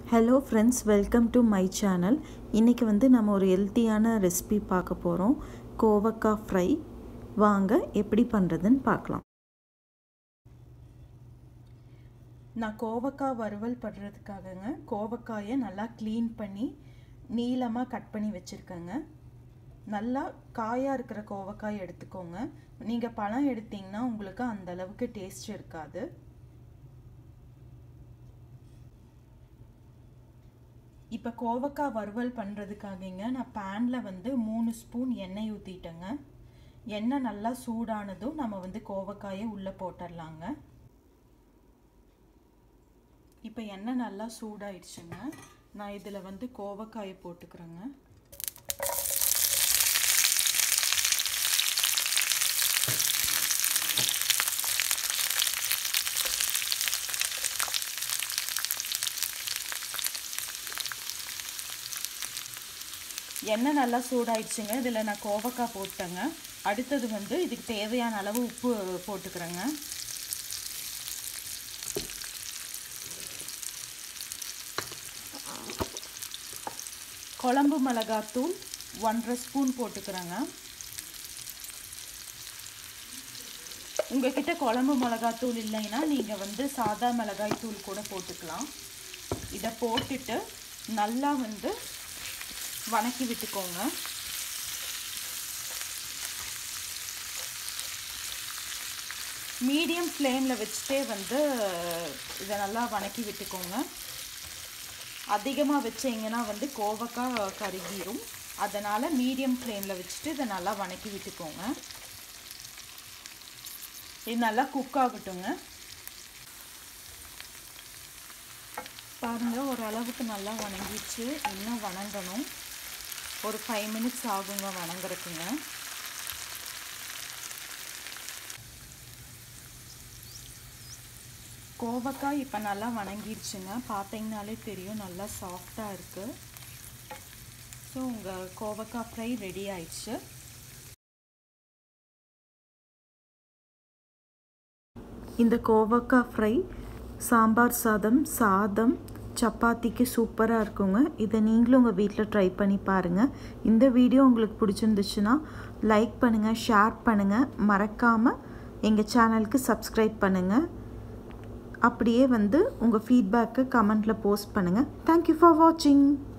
hello friends welcome to my channel இன்றைக்கி வந்து நம்ம ஒரு ஹெல்த்தியான ரெசிபி பார்க்க போகிறோம் கோவக்காய் ஃப்ரை வாங்க எப்படி பண்ணுறதுன்னு பார்க்கலாம் நான் கோவக்காய் வறுவல் பண்ணுறதுக்காகங்க கோவக்காயை நல்லா க்ளீன் பண்ணி நீளமாக கட் பண்ணி வச்சுருக்கேங்க நல்லா காயாக இருக்கிற கோவக்காய் எடுத்துக்கோங்க நீங்கள் பழம் எடுத்தீங்கன்னா உங்களுக்கு அந்த அளவுக்கு டேஸ்ட் இருக்காது இப்போ கோவக்காய் வறுவல் பண்ணுறதுக்காகங்க நான் பேனில் வந்து மூணு ஸ்பூன் எண்ணெய் ஊற்றிட்டேங்க எண்ணெய் நல்லா சூடானதும் நம்ம வந்து கோவக்காயை உள்ளே போட்டுடலாங்க இப்போ எண்ணெய் நல்லா சூடாயிடுச்சுங்க நான் இதில் வந்து கோவக்காயை போட்டுக்கிறேங்க எண்ணெய் நல்லா சூடாயிடுச்சுங்க இதில் நான் கோவக்காய் போட்டேங்க அடுத்தது வந்து இதுக்கு தேவையான அளவு உப்பு போட்டுக்கிறேங்க குழம்பு மிளகாத்தூள் ஒன்றரை ஸ்பூன் போட்டுக்கிறேங்க உங்ககிட்ட குழம்பு மிளகாத்தூள் இல்லைன்னா நீங்கள் வந்து சாதா மிளகாய் தூள் கூட போட்டுக்கலாம் இதை போட்டுட்டு நல்லா வந்து வணக்கி விட்டுக்கோங்க மீடியம் ஃப்ளேமில் வச்சுட்டே வந்து இதை நல்லா வணக்கி விட்டுக்கோங்க அதிகமாக வச்சிங்கன்னா வந்து கோவக்காய் கருகிரும் அதனால் மீடியம் ஃப்ளேமில் வச்சுட்டு இதை நல்லா வணக்கி விட்டுக்கோங்க இது நல்லா குக் ஆகட்டுங்க பாருங்கள் ஓரளவுக்கு நல்லா வணங்கிடுச்சு இன்னும் வணங்கணும் ஒரு ஃபைவ் மினிட்ஸ் ஆகுங்க வணங்குறதுக்குங்க கோவக்காய் இப்போ நல்லா வணங்கிடுச்சுங்க பார்த்தீங்கனாலே தெரியும் நல்லா சாஃப்டாக இருக்குது ஸோ உங்கள் கோவக்காய் ஃப்ரை ரெடி ஆயிடுச்சு இந்த கோவக்காய் ஃப்ரை சாம்பார் சாதம் சாதம் சப்பாத்திக்கு சூப்பராக இருக்குங்க இதை நீங்களும் உங்கள் வீட்டில் ட்ரை பண்ணி பாருங்கள் இந்த வீடியோ உங்களுக்கு பிடிச்சிருந்துச்சுன்னா லைக் பண்ணுங்கள் ஷேர் பண்ணுங்கள் மறக்காமல் எங்கள் சேனலுக்கு சப்ஸ்கிரைப் பண்ணுங்கள் அப்படியே வந்து உங்கள் ஃபீட்பேக்கை கமெண்ட்டில் போஸ்ட் பண்ணுங்கள் தேங்க்யூ ஃபார் வாட்சிங்